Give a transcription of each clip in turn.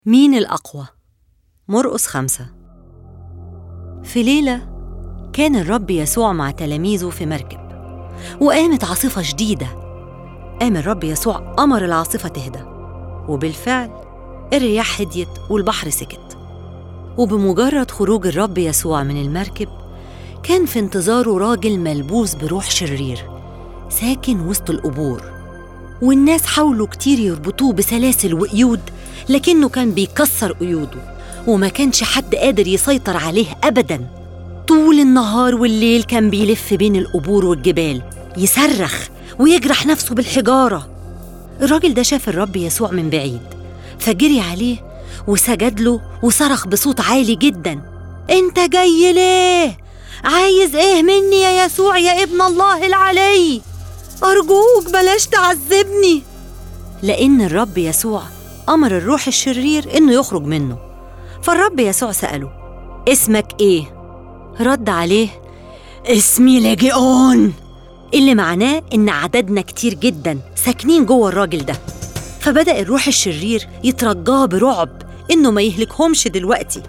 مين الأقوى؟ مرقس خمسة في ليلة كان الرب يسوع مع تلاميذه في مركب وقامت عاصفة شديدة قام الرب يسوع أمر العاصفة تهدى وبالفعل الرياح هديت والبحر سكت وبمجرد خروج الرب يسوع من المركب كان في انتظاره راجل ملبوس بروح شرير ساكن وسط القبور والناس حاولوا كتير يربطوه بسلاسل وقيود لكنه كان بيكسر قيوده وما كانش حد قادر يسيطر عليه أبدا طول النهار والليل كان بيلف بين القبور والجبال يصرخ ويجرح نفسه بالحجارة الراجل ده شاف الرب يسوع من بعيد فجري عليه وسجد له وصرخ بصوت عالي جدا انت جاي ليه عايز ايه مني يا يسوع يا ابن الله العلي ارجوك بلاش تعذبني لان الرب يسوع امر الروح الشرير انه يخرج منه فالرب يسوع ساله اسمك ايه رد عليه اسمي لاجئون اللي معناه ان عددنا كتير جدا ساكنين جوه الراجل ده فبدا الروح الشرير يترجاه برعب انه ما يهلكهمش دلوقتي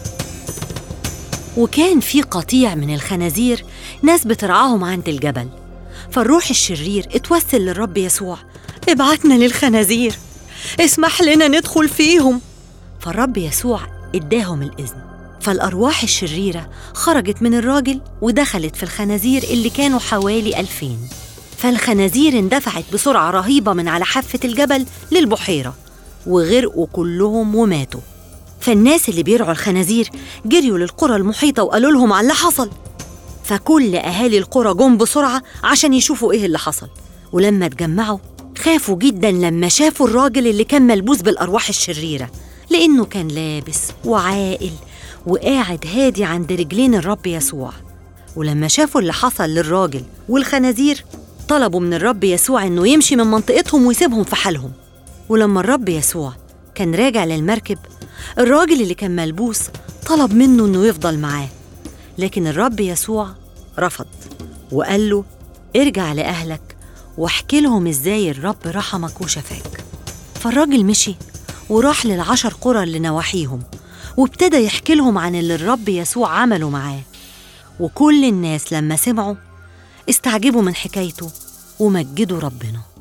وكان في قطيع من الخنازير ناس بترعاهم عند الجبل فالروح الشرير اتوسل للرب يسوع ابعتنا للخنازير اسمح لنا ندخل فيهم فالرب يسوع اداهم الإذن فالأرواح الشريرة خرجت من الراجل ودخلت في الخنازير اللي كانوا حوالي ألفين فالخنازير اندفعت بسرعة رهيبة من على حافة الجبل للبحيرة وغرقوا كلهم وماتوا فالناس اللي بيرعوا الخنازير جريوا للقرى المحيطة وقالوا لهم على اللي حصل فكل أهالي القرى جم بسرعة عشان يشوفوا إيه اللي حصل ولما اتجمعوا خافوا جدا لما شافوا الراجل اللي كان ملبوس بالأرواح الشريرة لأنه كان لابس وعاقل وقاعد هادي عند رجلين الرب يسوع ولما شافوا اللي حصل للراجل والخنازير طلبوا من الرب يسوع إنه يمشي من منطقتهم ويسيبهم في حالهم ولما الرب يسوع كان راجع للمركب الراجل اللي كان ملبوس طلب منه إنه يفضل معاه لكن الرب يسوع رفض وقال له ارجع لأهلك واحكي لهم ازاي الرب رحمك وشفاك فالراجل مشي وراح للعشر قرى اللي نواحيهم وابتدى يحكي لهم عن اللي الرب يسوع عمله معاه وكل الناس لما سمعوا استعجبوا من حكايته ومجدوا ربنا